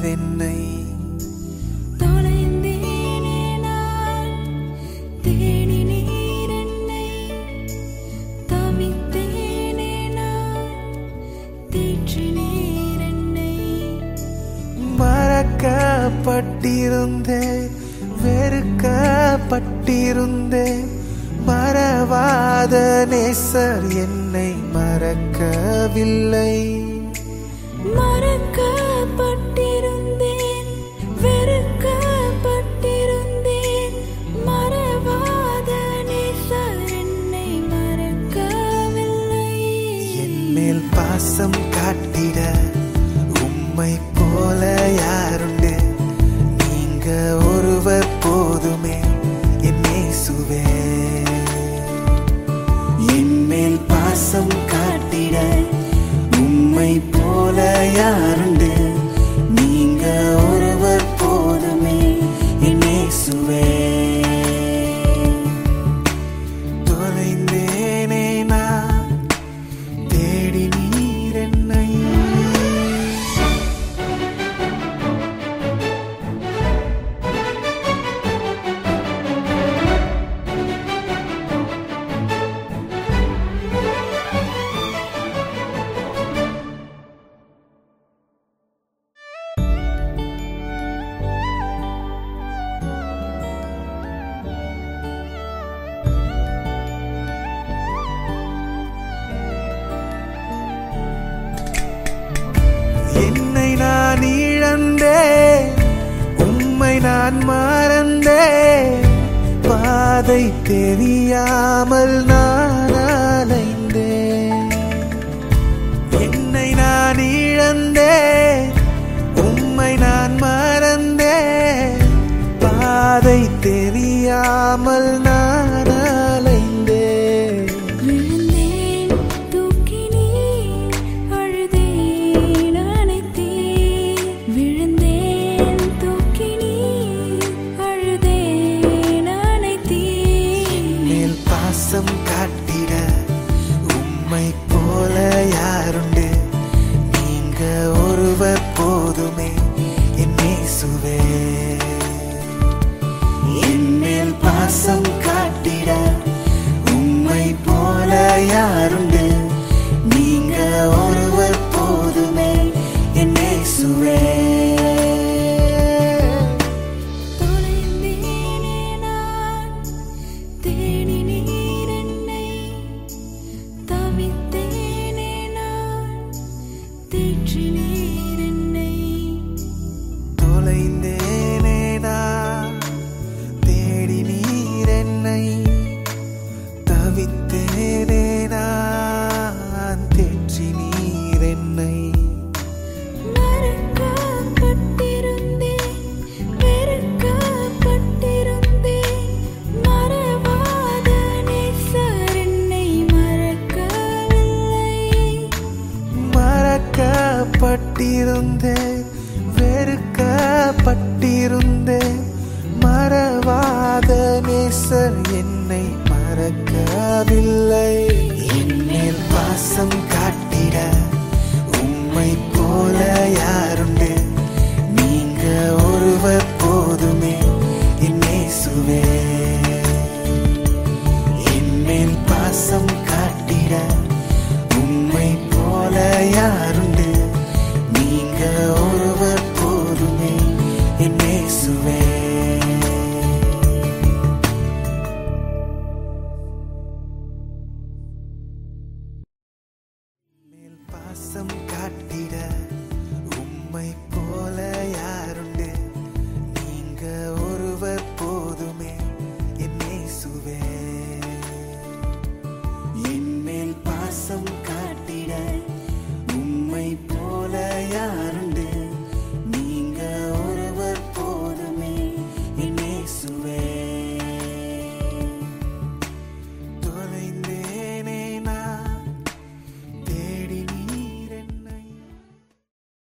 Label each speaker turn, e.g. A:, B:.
A: என்னை
B: தொலைந்தேனே நான் தேடி நீர் என்னை தவித்தேனே நான் தேற்றி நீர் என்னை
A: மறக்கப்பட்டிருந்தேன் வெறுக்கப்பட்டிருந்தேன் மறவாத நேசர் என்னை மறக்கவில்லை
B: மறக்கப்பட்டிருந்தேன் வெறுக்கப்பட்டிருந்தேன் மறவாத நேசர் என்னை மறக்கவில்லை
A: என் மேல் பாசம் காட்டிட உம்மை போல யாருண்டு நீங்க ஒருவர் போதுமே என் இயேசுவே என் மேல் பாசம் காட்டிட உம்மை போல யாருண்டு நீங்க ஒருவர் போதுமே என் இயேசுவே தொலைந்தேனே நான் தேடி நீர் என்னை என்னை நான் இழந்தேன் உம்மை நான் மறந்தேன் பாதை தெரியாமல் நான் அலைந்தேன் என்னை நான் இழந்தேன் உம்மை நான் மறந்தேன் பாதை தெரியாமல் நான் அலைந்தேன்
B: விழுந்தேன் தூக்கி நீர் அழுதேன் அணைத்தீர் விழுந்தேன் தூக்கி நீர் அழுதேன் அணைத்தீர்
A: மேல் பாசம் காட்டிட உம்மை போல யாருண்டு நீங்க ஒருவர் போதுமே என் இயேசுவே என் மேல் பாசம் காட்டிட உம்மை போல யாருண்டு நீங்க ஒருவர் போதுமே என் இயேசுவே
B: தொலைந்தேனே நான் தேடி நீர் என்னை தவித்தேனே நான் தேற்றி நீர் என்னை
A: தொலைந்தேனே நான் தேடி நீர் என்னை தவித்தேனே நான் தேற்றி நீர் என்னை
B: மறக்கப்பட்டிருந்தேன் வெறுக்கப்பட்டிருந்தேன் மறவாத நேசர் என்னை மறக்கவில்லை
A: மறக்கப்பட்டிருந்தேன் வெறுக்கப்பட்டிருந்தேன் மறவாத நேசர் என்னை மறக்கவில்லை